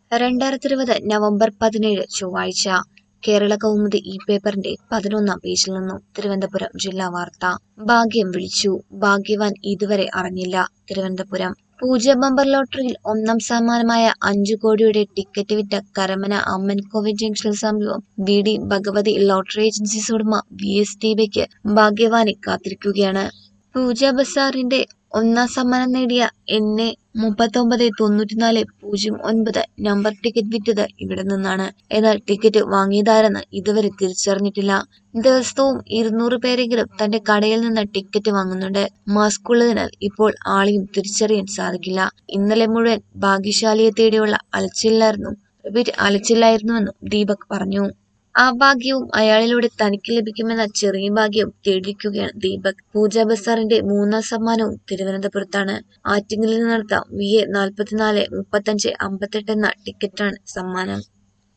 രണ്ടായിരത്തി ഇരുപത് നവംബർ പതിനേഴ് ചൊവ്വാഴ്ച കേരള കൗമുദി ഈ പേപ്പറിന്റെ പതിനൊന്നാം പേജിൽ നിന്നും തിരുവനന്തപുരം ജില്ലാ വാർത്ത ഭാഗ്യം വിളിച്ചു ഭാഗ്യവാൻ ഇതുവരെ അറിഞ്ഞില്ല തിരുവനന്തപുരം പൂജ ബമ്പർ ലോട്ടറിയിൽ ഒന്നാം സമ്മാനമായ അഞ്ചു കോടിയുടെ ടിക്കറ്റ് വിറ്റ കരമന അമ്മൻകോവിൽ ജംഗ്ഷന് സമീപം V D Bhagavathi lottery agencies ഉടമ വി എസ് ദീപയ്ക്ക് ഭാഗ്യവാനെ കാത്തിരിക്കുകയാണ് പൂജ ബസാറിന്റെ ഒന്നാം സമ്മാനം നേടിയ എന്നെ മുപ്പത്തൊമ്പത് തൊണ്ണൂറ്റിനാല് പൂജ്യം ഒൻപത് നമ്പർ ടിക്കറ്റ് വിറ്റത് ഇവിടെ നിന്നാണ് എന്നാൽ ടിക്കറ്റ് വാങ്ങിയതാരെന്ന് ഇതുവരെ തിരിച്ചറിഞ്ഞിട്ടില്ല ദിവസവും ഇരുന്നൂറ് പേരെങ്കിലും തന്റെ കടയിൽ നിന്ന് ടിക്കറ്റ് വാങ്ങുന്നുണ്ട് മാസ്ക് ഉള്ളതിനാൽ ഇപ്പോൾ ആളെയും തിരിച്ചറിയാൻ സാധിക്കില്ല ഇന്നലെ മുഴുവൻ ഭാഗ്യശാലിയെ തേടിയുള്ള അലച്ചില്ലായിരുന്നു റിപ്പീറ്റ് അലച്ചില്ലായിരുന്നുവെന്നും ദീപക് പറഞ്ഞു ആ ഭാഗ്യവും അയാളിലൂടെ തനിക്ക് ലഭിക്കുമെന്ന ചെറിയ ഭാഗ്യവും തേടിയിരിക്കുകയാണ് ദീപക് പൂജ ബസാറിന്റെ മൂന്നാം സമ്മാനവും തിരുവനന്തപുരത്താണ് ആറ്റിങ്ങലിൽ നിന്ന് നടത്ത വി എ നാൽപ്പത്തിനാല് മുപ്പത്തഞ്ച് അമ്പത്തെട്ട് എന്ന ടിക്കറ്റാണ് സമ്മാനം